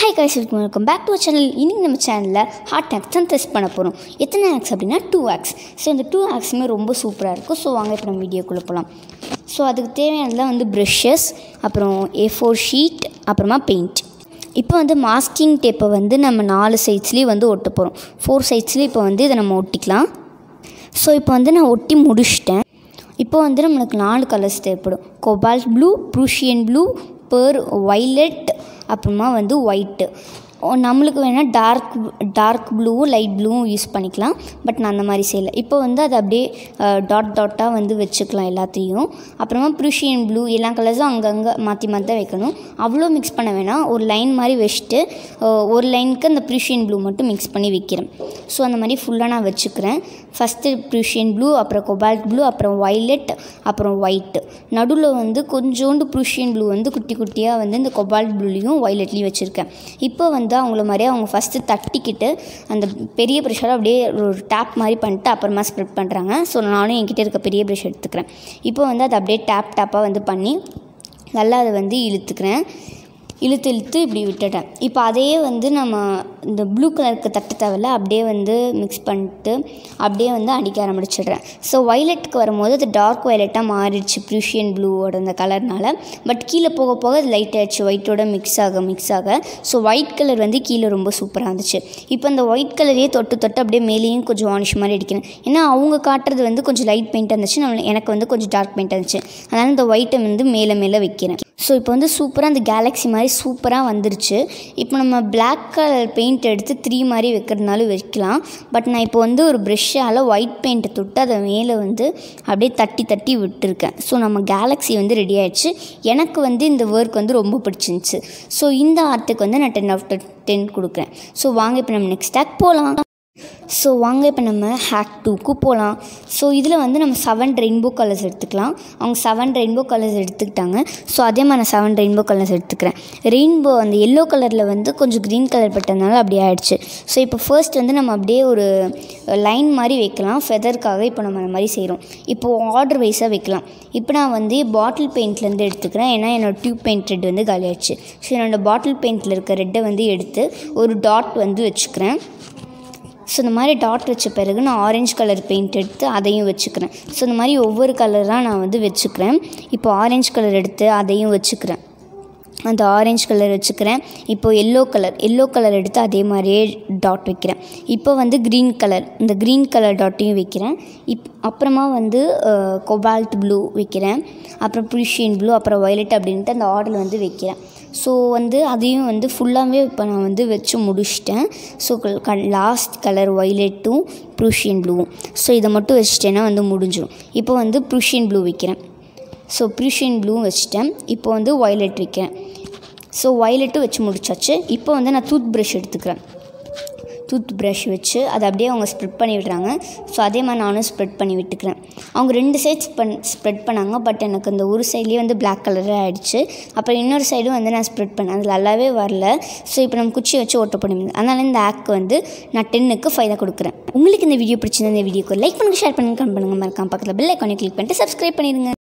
hi guys welcome back to channel இன்னைக்கு நம்ம சேனலில் ஹார்ட் ஆக்ஸ் தான் டெஸ்ட் பண்ண போகிறோம் எத்தனை ஆக்ஸ் அப்படின்னா டூ ஆக்ஸ் ஸோ இந்த டூ ஆக்ஸுமே ரொம்ப சூப்பராக இருக்கும் ஸோ வாங்க இப்போ நம்ம வீடியோக்குள்ளே போகலாம் ஸோ அதுக்கு தேவையானதெல்லாம் வந்து ப்ரஷஸ் அப்புறம் ஏ ஃபோர் ஷீட் அப்புறமா பெயிண்ட் இப்போ வந்து மாஸ்கிங் டேப்பை வந்து நம்ம நாலு சைட்ஸ்லேயும் வந்து ஒட்ட போகிறோம் ஃபோர் சைட்ஸ்லேயும் இப்போ வந்து இதை நம்ம ஒட்டிக்கலாம் ஸோ இப்போ வந்து நான் ஒட்டி முடிச்சிட்டேன் இப்போ வந்து நம்மளுக்கு நாலு கலர்ஸ் தேவைப்படும் கோபால்ட் ப்ளூ ப்ரூஷியன் ப்ளூ பேர் வைலட் அப்புறமா வந்து ஒயிட்டு நம்மளுக்கு வேணால் டார்க் டார்க் ப்ளூவும் லைட் ப்ளூவும் யூஸ் பண்ணிக்கலாம் பட் நான் அந்த மாதிரி செய்யலை இப்போ வந்து அதை அப்படியே டாட் டாட்டாக வந்து வச்சுக்கலாம் எல்லாத்தையும் அப்புறமா ப்ரூஷியன் ப்ளூ எல்லா கலர்ஸும் அங்கங்கே மாற்றி மாற்றி தான் வைக்கணும் அவ்வளோ மிக்ஸ் பண்ண வேணாம் ஒரு லைன் மாதிரி வச்சுட்டு அஹ், ஒரு லைனுக்கு அந்த ப்ரூஷியன் ப்ளூ மட்டும் மிக்ஸ் பண்ணி வைக்கிறேன் ஸோ அந்த மாதிரி ஃபுல்லாக நான் வச்சுக்கிறேன் ஃபஸ்ட்டு ப்ரூஷியன் ப்ளூ அப்புறம் கொபால்ட் ப்ளூ அப்புறம் வைலட் அப்புறம் ஒயிட்டு நடுவில் வந்து கொஞ்சோண்டு ப்ரூஷியன் ப்ளூ வந்து குட்டி குட்டியாக வந்து இந்த கொபால்ட் ப்ளூலையும் வைலட்லேயும் வச்சுருக்கேன் இப்போ வந்து அவங்கள மாதிரியே அவங்க ஃபஸ்ட்டு தட்டிக்கிட்டு அந்த பெரிய ப்ரெஷரை அப்படியே ஒரு டேப் மாதிரி பண்ணிட்டு அப்புறமா ஸ்ப்ரெட் பண்ணுறாங்க ஸோ நானும் என்கிட்ட இருக்க பெரிய ப்ரெஷ் எடுத்துக்கிறேன் இப்போ வந்து அதை அப்படியே டேப் டேப்பாக வந்து பண்ணி நல்லா அதை வந்து இழுத்துக்கிறேன் இழுத்து இழுத்து இப்படி விட்டுட்டேன் இப்போ அதையே வந்து நம்ம இந்த ப்ளூ கலருக்கு தட்ட தேவையில்ல அப்படியே வந்து மிக்ஸ் பண்ணிட்டு அப்படியே வந்து அடிக்க ஆரம்பிச்சிடுறேன் ஸோ வயலட்டுக்கு வரும்போது அது டார்க் வயலட்டாக மாறிடுச்சு ப்ரூஷியன் ப்ளூவோட அந்த கலர்னால பட் கீழே போக போக அது லைட் ஆயிடுச்சு ஒயிட்டோட மிக்ஸ் ஆக மிக்ஸ் ஆக ஸோ ஒயிட் கலர் வந்து கீழே ரொம்ப சூப்பராக இருந்துச்சு இப்போ அந்த ஒயிட் கலரையே தொட்டு தொட்டு அப்படியே மேலேயும் கொஞ்சம் வானிஷ் மாதிரி அடிக்கிறேன் ஏன்னா அவங்க காட்டுறது வந்து கொஞ்சம் லைட் பெயிண்ட் இருந்துச்சு நம்ம எனக்கு வந்து கொஞ்சம் டார்க் பெயிண்ட் இருந்துச்சு அதனால் இந்த ஒயிட்டை வந்து மேலே மேலே வைக்கிறேன் ஸோ இப்போ வந்து சூப்பராக அந்த கேலக்ஸி மாதிரி சூப்பராக வந்துருச்சு இப்போ நம்ம பிளாக் கலர் பெயிண்ட் எடுத்து த்ரீ மாதிரி வைக்கிறதுனாலும் வைக்கலாம் பட் நான் இப்போ வந்து ஒரு ப்ரெஷ்ஷால் ஒயிட் பெயிண்ட்டை தொட்டு அதை மேலே வந்து அப்படியே தட்டி தட்டி விட்டுருக்கேன் ஸோ நம்ம கேலக்ஸி வந்து ரெடி ஆயிடுச்சு எனக்கு வந்து இந்த ஒர்க் வந்து ரொம்ப பிடிச்சிருந்துச்சு ஸோ இந்த ஆர்ட்டுக்கு வந்து நான் டென் ஆஃப்டர் டென் கொடுக்குறேன் ஸோ வாங்க இப்போ நம்ம நெக்ஸ்ட் டேக் போகலாம் ஸோ வாங்க இப்போ நம்ம ஹேக் டூக்கு போகலாம் ஸோ இதில் வந்து நம்ம செவன் ரெயின்போ கலர்ஸ் எடுத்துக்கலாம் அவங்க செவன் ரெயின்போ கலர்ஸ் எடுத்துக்கிட்டாங்க ஸோ அதே மாதிரி நான் செவன் ரெயின்போ கலர்ஸ் எடுத்துக்கிறேன் ரெயின்போ அந்த எல்லோ கலரில் வந்து கொஞ்சம் க்ரீன் கலர் பட்டதுனால அப்படி ஆயிடுச்சு ஸோ இப்போ ஃபர்ஸ்ட் வந்து நம்ம அப்படியே ஒரு லைன் மாதிரி வைக்கலாம் ஃபெதருக்காக இப்போ நம்ம அந்த மாதிரி செய்கிறோம் இப்போது ஆர்டர் வைஸாக வைக்கலாம் இப்போ நான் வந்து பாட்டில் பெயிண்ட்லேருந்து எடுத்துக்கிறேன் ஏன்னா என்னோடய டியூப் பெயிண்ட் ரெட் வந்து காலி ஆயிடுச்சு ஸோ என்னோடய பாட்டில் பெயிண்டில் இருக்க ரெட்டை வந்து எடுத்து ஒரு டாட் வந்து வச்சுக்கிறேன் ஸோ இந்த மாதிரி டாட் வச்ச பிறகு நான் ஆரஞ்சு கலர் பெயிண்ட் எடுத்து அதையும் வச்சுக்கிறேன் ஸோ இந்த மாதிரி ஒவ்வொரு கலராக நான் வந்து வச்சுக்கிறேன் இப்போ ஆரஞ்சு கலர் எடுத்து அதையும் வச்சுக்கிறேன் அந்த ஆரஞ்சு கலர் வச்சுக்கிறேன் இப்போது எல்லோ கலர் எல்லோ கலர் எடுத்து அதே மாதிரியே டாட் வைக்கிறேன் இப்போ வந்து க்ரீன் கலர் இந்த க்ரீன் கலர் டாட்டையும் வைக்கிறேன் இப் அப்புறமா வந்து கொபால்ட் ப்ளூ வைக்கிறேன் அப்புறம் ப்ரூஷியன் ப்ளூ அப்புறம் வயலட் அப்படின்ட்டு அந்த ஆர்டர் வந்து வைக்கிறேன் ஸோ வந்து அதையும் வந்து ஃபுல்லாகவே இப்போ நான் வந்து வச்சு முடிச்சிட்டேன் ஸோ லாஸ்ட் கலர் ஒய்லெட்டும் ப்ரூஷியன் ப்ளூவும் ஸோ இதை மட்டும் வச்சுட்டேன்னா வந்து முடிஞ்சிடும் இப்போ வந்து ப்ரூஷியன் ப்ளூ வைக்கிறேன் ஸோ ப்ரூஷியன் ப்ளூவும் வச்சுட்டேன் இப்போ வந்து வயலட் வைக்கிறேன் ஸோ வயலட்டும் வச்சு முடிச்சாச்சு இப்போ வந்து நான் டூத் ப்ரஷ் எடுத்துக்கிறேன் டூத் ப்ரஷ் வச்சு அதை அப்படியே அவங்க ஸ்ப்ரெட் பண்ணி விடுறாங்க ஸோ அதே மாதிரி நானும் ஸ்ப்ரெட் பண்ணி விட்டுக்கிறேன் அவங்க ரெண்டு சைட் பண் ஸ்ப்ரெட் பண்ணாங்க பட் எனக்கு அந்த ஒரு சைட்லேயே வந்து பிளாக் கலராக ஆகிடுச்சு அப்புறம் இன்னொரு சைடும் வந்து நான் ஸ்ப்ரெட் பண்ணேன் அது நல்லாவே வரல ஸோ இப்போ நம்ம குச்சி வச்சு ஓட்ட பண்ணியிருந்தேன் அதனால் இந்த ஆக் வந்து நான் டென்னுக்கு ஃபைவ் தான் கொடுக்குறேன் உங்களுக்கு இந்த வீடியோ பிடிச்சிருந்த இந்த வீடியோக்கு லைக் பண்ணுங்கள் ஷேர் பண்ணுங்கள் கமெண்ட் பண்ணுங்கள் மறக்காம பக்கத்தில் பெல் ஐக்கானே கிளிக் பண்ணிட்டு சப்ஸ்கிரைப் பண்ணிடுங்க